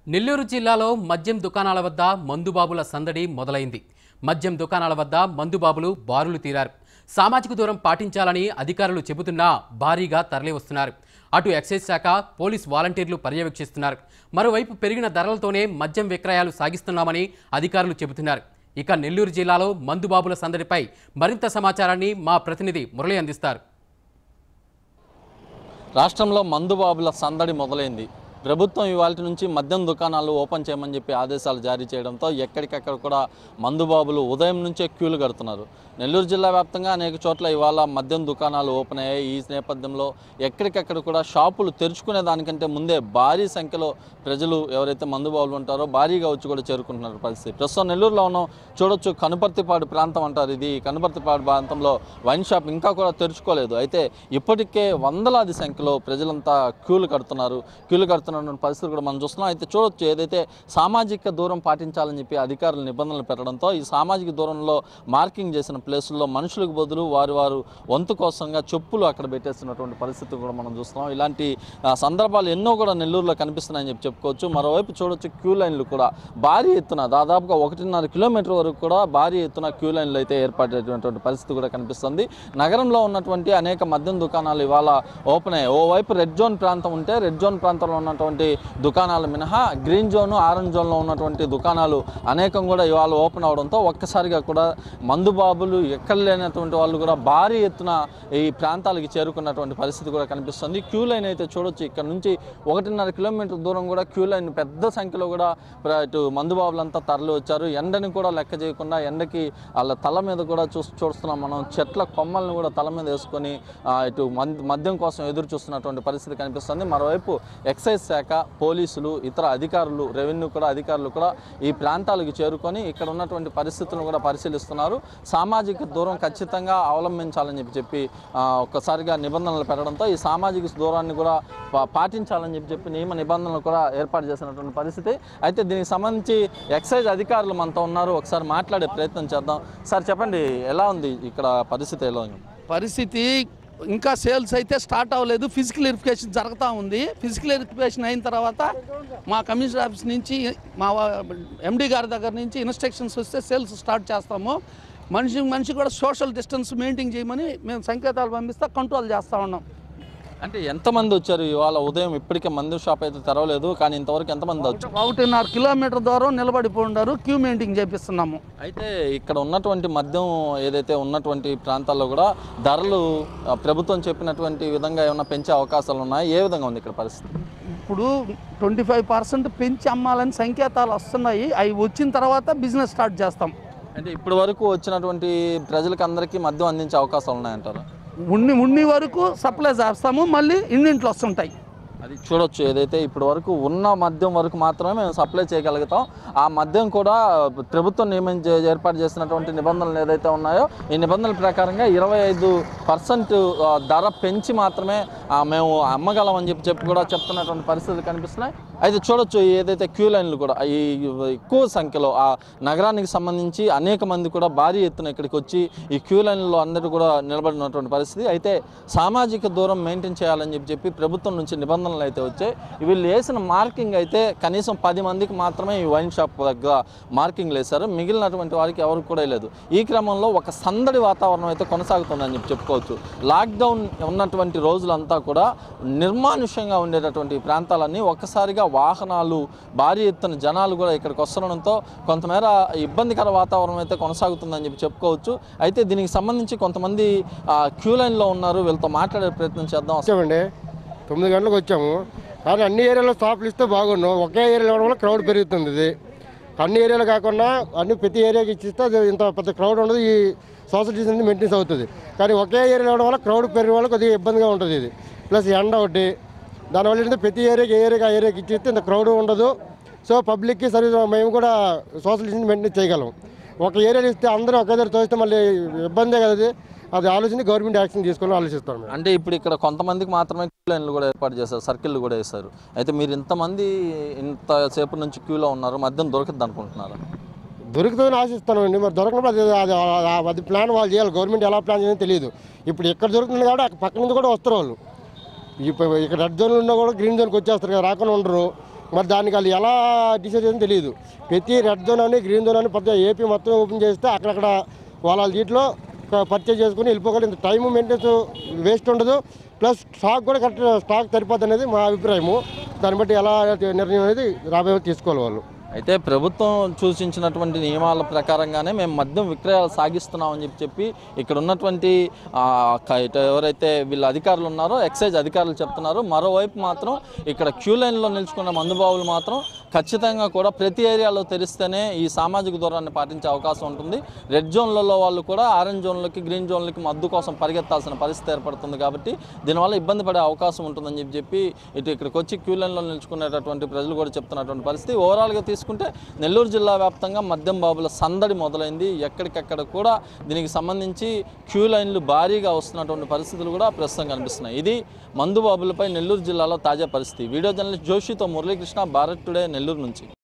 నెల్లూరు జిల్లాలో మద్యం దుకాణాల వద్ద మందుబాబుల సందడి మొదలైంది మద్యం దుకాణాల వద్ద మందుబాబులు బారులు తీరారు సామాజిక దూరం పాటించాలని అధికారులు చెబుతున్నా భారీగా తరలివస్తున్నారు అటు ఎక్సైజ్ శాఖ పోలీస్ వాలంటీర్లు పర్యవేక్షిస్తున్నారు మరోవైపు పెరిగిన ధరలతోనే మద్యం విక్రయాలు సాగిస్తున్నామని అధికారులు చెబుతున్నారు ఇక నెల్లూరు జిల్లాలో మందుబాబుల సందడిపై మరింత సమాచారాన్ని మా ప్రతినిధి మురళి అందిస్తారు రాష్ట్రంలో మందుబాబుల సందడి మొదలైంది ప్రభుత్వం ఇవాళ నుంచి మద్యం దుకాణాలు ఓపెన్ చేయమని చెప్పి ఆదేశాలు జారీ చేయడంతో ఎక్కడికక్కడ కూడా మందుబాబులు ఉదయం నుంచే క్యూలు కడుతున్నారు నెల్లూరు జిల్లా వ్యాప్తంగా అనేక చోట్ల ఇవాళ మద్యం దుకాణాలు ఓపెన్ అయ్యాయి ఈ నేపథ్యంలో ఎక్కడికక్కడ కూడా షాపులు తెరుచుకునే దానికంటే ముందే భారీ సంఖ్యలో ప్రజలు ఎవరైతే మందుబాబులు ఉంటారో భారీగా వచ్చి కూడా చేరుకుంటున్నారు పరిస్థితి ప్రస్తుతం నెల్లూరులో ఉన్నాం చూడొచ్చు కనుపర్తిపాడు ప్రాంతం అంటారు ఇది ఈ కనుపర్తిపాడు ప్రాంతంలో వైన్ షాప్ ఇంకా కూడా తెరుచుకోలేదు అయితే ఇప్పటికే వందలాది సంఖ్యలో ప్రజలంతా క్యూలు కడుతున్నారు క్యూలు కడుతున్న పరిస్థితి కూడా మనం చూస్తున్నాం అయితే చూడొచ్చు ఏదైతే సామాజిక దూరం పాటించాలని చెప్పి అధికారులు నిబంధనలు పెట్టడంతో ఈ సామాజిక దూరంలో మార్కింగ్ చేసిన ప్లేసుల్లో మనుషులకు బదులు వారి వారు వంతు కోసంగా చెప్పులు అక్కడ పెట్టేస్తున్నటువంటి పరిస్థితి కూడా మనం చూస్తున్నాం ఇలాంటి ఆ, సందర్భాలు ఎన్నో కూడా నెల్లూరులో కనిపిస్తున్నాయని చెప్పి చెప్పుకోవచ్చు మరోవైపు చూడొచ్చు క్యూ లైన్లు కూడా భారీ ఎత్తున దాదాపుగా ఒకటిన్నర కిలోమీటర్ వరకు కూడా భారీ ఎత్తున క్యూ లైన్లు అయితే ఏర్పడేటువంటి పరిస్థితి కూడా కనిపిస్తుంది నగరంలో ఉన్నటువంటి అనేక మద్యం దుకాణాలు ఇవాళ ఓపెన్ అయ్యాయి ఓవైపు రెడ్ జోన్ ప్రాంతం ఉంటే రెడ్ జోన్ ప్రాంతంలో ఉన్నటువంటి దుకాణాలు మినహా గ్రీన్ జోన్ ఆరెంజ్ జోన్లో ఉన్నటువంటి దుకాణాలు అనేకం కూడా ఇవాళ ఓపెన్ అవడంతో ఒక్కసారిగా కూడా మందుబాబులు ఎక్కడ లేనటువంటి వాళ్ళు కూడా భారీ ఎత్తున ఈ ప్రాంతాలకి చేరుకున్నటువంటి పరిస్థితి కూడా కనిపిస్తుంది క్యూ లైన్ అయితే చూడొచ్చు ఇక్కడ నుంచి ఒకటిన్నర కిలోమీటర్ దూరం కూడా క్యూ లైన్ పెద్ద సంఖ్యలో కూడా ప్ర- ఇటు మందుబాబులంతా తరలి వచ్చారు ఎండని కూడా లెక్క చేయకుండా ఎండకి వాళ్ళ తల మీద కూడా చూ చూస్తున్నాం మనం చెట్ల కొమ్మలను కూడా తల మీద వేసుకొని ఆ, ఇటు మద్- మద్యం కోసం ఎదురు చూస్తున్నటువంటి పరిస్థితి కనిపిస్తుంది మరోవైపు ఎక్సైజ్ శాఖ పోలీసులు ఇతర అధికారులు రెవెన్యూ కూడా అధికారులు కూడా ఈ ప్రాంతాలకు చేరుకొని ఇక్కడ ఉన్నటువంటి పరిస్థితులను కూడా పరిశీలిస్తున్నారు సామాజిక దూరం ఖచ్చితంగా అవలంబించాలని చెప్పి చెప్పి ఆ, ఒక్కసారిగా నిబంధనలు పెట్టడంతో ఈ సామాజిక దూరాన్ని కూడా పా- పాటించాలని చెప్పి చెప్పి నియమ నిబంధనలు కూడా ఏర్పాటు చేసినటువంటి పరిస్థితి అయితే దీనికి సంబంధించి ఎక్సైజ్ అధికారులు మనతో ఉన్నారు ఒకసారి మాట్లాడే ప్రయత్నం చేద్దాం సార్ చెప్పండి ఎలా ఉంది ఇక్కడ పరిస్థితి ఎలా ఉంది పరిస్థితి ఇంకా సేల్స్ అయితే స్టార్ట్ అవ్వలేదు ఫిజికల్ వెరిఫికేషన్ జరుగుతూ ఉంది ఫిజికల్ వెరిఫికేషన్ అయిన తర్వాత మా కమిషనర్ ఆఫీస్ నుంచి మా ఎండి గారి దగ్గర నుంచి ఇన్స్ట్రక్షన్స్ వస్తే సేల్స్ స్టార్ట్ చేస్తాము మనిషి మనిషి కూడా సోషల్ డిస్టెన్స్ మెయింటైన్ చేయమని మేము సంకేతాలు పంపిస్తే కంట్రోల్ చేస్తూ ఉన్నాం అంటే ఎంతమంది వచ్చారు ఇవాళ ఉదయం ఇప్పటికే మందు షాప్ అయితే తెరవలేదు కానీ ఇంతవరకు ఎంతమంది వచ్చారు ఒకటిన్నర కిలోమీటర్ దూరం నిలబడిపోయి ఉన్నారు క్యూ మెయింటైన్ చేపిస్తున్నాము అయితే ఇక్కడ ఉన్నటువంటి మద్యం ఏదైతే ఉన్నటువంటి ప్రాంతాల్లో కూడా ధరలు ఆ, ప్రభుత్వం చెప్పినటువంటి విధంగా ఏమైనా పెంచే అవకాశాలు ఉన్నాయి ఏ విధంగా ఉంది ఇక్కడ పరిస్థితి ఇప్పుడు ట్వంటీ ఫైవ్ పర్సెంట్ పెంచి అమ్మాలని సంకేతాలు వస్తున్నాయి అవి వచ్చిన తర్వాత బిజినెస్ స్టార్ట్ చేస్తాం అంటే ఇప్పటి వరకు వచ్చినటువంటి ప్రజలకు అందరికీ మద్యం అందించే అవకాశాలు ఉన్నాయంటారు ఉన్ని ఉన్ని వరకు సప్లై చేస్తాము మళ్ళీ ఇన్నింట్లో వస్తుంటాయి అది చూడొచ్చు ఏదైతే ఇప్పటి వరకు ఉన్న మద్యం వరకు మాత్రమే మేము సప్లై చేయగలుగుతాం ఆ మద్యం కూడా ప్రభుత్వం నియమించే ఏర్పాటు చేసినటువంటి నిబంధనలు ఏదైతే ఉన్నాయో ఈ నిబంధనల ప్రకారంగా ఇరవై ఐదు పర్సెంట్ ధర పెంచి మాత్రమే ఆ, మేము అమ్మగలం అని చెప్పి చెప్పి కూడా చెప్తున్నటువంటి పరిస్థితులు కనిపిస్తున్నాయి అయితే చూడొచ్చు ఏదైతే క్యూ లైన్లు కూడా ఈ ఎక్కువ సంఖ్యలో ఆ నగరానికి సంబంధించి అనేక మంది కూడా భారీ ఎత్తున ఇక్కడికి వచ్చి ఈ క్యూ లైన్లో అందరూ కూడా నిలబడినటువంటి పరిస్థితి అయితే సామాజిక దూరం మెయింటైన్ చేయాలని చెప్పి చెప్పి ప్రభుత్వం నుంచి నిబంధనలు అయితే వచ్చాయి వీళ్ళు వేసిన మార్కింగ్ అయితే కనీసం పది మందికి మాత్రమే ఈ వైన్ షాప్ దగ్గర మార్కింగ్లు వేశారు మిగిలినటువంటి వారికి ఎవరికి కూడా లేదు ఈ క్రమంలో ఒక సందడి వాతావరణం అయితే కొనసాగుతుందని చెప్పి చెప్పుకోవచ్చు లాక్డౌన్ ఉన్నటువంటి రోజులంతా కూడా నిర్మానుష్యంగా ఉండేటటువంటి ఈ ప్రాంతాలన్నీ ఒక్కసారిగా వాహనాలు భారీ ఎత్తున జనాలు కూడా ఇక్కడికి వస్తుండడంతో కొంతమేర ఇబ్బందికర వాతావరణం అయితే కొనసాగుతుందని చెప్పి చెప్పుకోవచ్చు అయితే దీనికి సంబంధించి కొంతమంది ఆ, క్యూ లైన్లో ఉన్నారు వీళ్ళతో మాట్లాడే ప్రయత్నం చేద్దాం వచ్చామండి తొమ్మిది గంటలకు వచ్చాము కానీ అన్ని ఏరియాలో స్టాప్లు ఇస్తే బాగుండు ఒకే ఏరియాలో ఇవ్వడం వల్ల క్రౌడ్ పెరుగుతుంది ఇది అన్ని ఏరియాలు కాకుండా అన్ని ప్రతి ఏరియాకి ఇచ్చిస్తే అది ఇంత పెద్ద క్రౌడ్ ఉండదు ఈ సోషల్ డిస్టెన్స్ మెయింటెన్స్ అవుతుంది కానీ ఒకే ఏరియాలో ఇవ్వడం వల్ల క్రౌడ్ పెరిగే వల్ల కొద్దిగా ఇబ్బందిగా ఉంటుంది ఇది ప్లస్ ఎండ ఒకటి దానివల్ల ఏంటంటే ప్రతి ఏరియాకి ఏ ఏరియాకి ఆ ఏరియాకి ఇచ్చిస్తే ఇంత క్రౌడ్ ఉండదు సో పబ్లిక్కి సర్వీస్ మేము కూడా సోషల్ డిస్టెన్స్ మెయింటైన్ చేయగలం ఒక ఏరియాలో ఇస్తే అందరూ ఒకే దగ్గర తోస్తే మళ్ళీ ఇబ్బందే కదా అది అది ఆలోచించి గవర్నమెంట్ యాక్షన్ తీసుకోవాలని ఆలోచిస్తాం మేము అంటే ఇప్పుడు ఇక్కడ కొంతమందికి మాత్రమే క్యూ లైన్లు కూడా ఏర్పాటు చేశారు సర్కిల్ కూడా వేశారు అయితే మీరు ఇంతమంది ఇంతసేపు నుంచి క్యూలో ఉన్నారు మద్యం దొరకద్దు అనుకుంటున్నారు దొరుకుతుందని ఆశిస్తానండి మరి దొరకనప్పుడు అది అది అది- అది ప్లాన్ వాళ్ళు చేయాలి గవర్నమెంట్ ఎలా ప్లాన్ చేయాలో తెలియదు ఇప్పుడు ఎక్కడ దొరుకుతుంది కాబట్టి అక్కడ పక్క నుంచి కూడా వస్తారు వాళ్ళు ఇప్పుడు ఇక్కడ రెడ్ జోన్ ఉన్నా కూడా గ్రీన్ జోన్కి వచ్చేస్తారు కదా రాకుండా ఉండరు మరి దానికి వాళ్ళు ఎలా డిసైడ్ చేసిందో తెలియదు ప్రతి రెడ్ జోన్ అని గ్రీన్ జోన్ అని పెద్ద ఏపీ మొత్తం ఓపెన్ చేస్తే అక్కడక్కడ వాళ్ళ దీంట్లో పర్చేజ్ చేసుకుని వెళ్ళిపోగలి ఇంత టైం మెయింటెనెన్స్ వేస్ట్ ఉండదు ప్లస్ స్టాక్ కూడా కరెక్ట్ స్టాక్ సరిపోద్ది అనేది మా అభిప్రాయము దాన్ని బట్టి ఎలా నిర్ణయం అనేది రాబోయే తీసుకోవాలి వాళ్ళు అయితే ప్రభుత్వం సూచించినటువంటి నియమాల ప్రకారంగానే మేము మద్యం విక్రయాలు సాగిస్తున్నామని చెప్పి చెప్పి ఇక్కడ ఉన్నటువంటి ఆ, క- ఇటు ఎవరైతే వీళ్ళ అధికారులు ఉన్నారో ఎక్సైజ్ అధికారులు చెప్తున్నారు మరోవైపు మాత్రం ఇక్కడ క్యూ లైన్లో నిల్చుకున్న మందుబాబులు మాత్రం ఖచ్చితంగా కూడా ప్రతి ఏరియాలో తెరిస్తేనే ఈ సామాజిక దూరాన్ని పాటించే అవకాశం ఉంటుంది రెడ్ జోన్లలో వాళ్ళు కూడా ఆరెంజ్ జోన్లకి గ్రీన్ జోన్లకి మద్దు కోసం పరిగెత్తాల్సిన పరిస్థితి ఏర్పడుతుంది కాబట్టి దీనివల్ల ఇబ్బంది పడే అవకాశం ఉంటుందని చెప్పి చెప్పి ఇటు ఇక్కడికి వచ్చి క్యూ లైన్లో నిల్చుకునేటటువంటి ప్రజలు కూడా చెప్తున్నటువంటి పరిస్థితి ఓవరాల్గా తీసుకుంటే నెల్లూరు జిల్లా వ్యాప్తంగా మద్యం బాబుల సందడి మొదలైంది ఎక్కడికెక్కడ కూడా దీనికి సంబంధించి క్యూ లైన్లు భారీగా వస్తున్నటువంటి పరిస్థితులు కూడా ప్రస్తుతం కనిపిస్తున్నాయి ఇది మందు బాబులపై నెల్లూరు జిల్లాలో తాజా పరిస్థితి వీడియో జర్నలిస్ట్ జోషితో మురళీకృష్ణ భారత్ టుడే నెల్లూరు నుంచి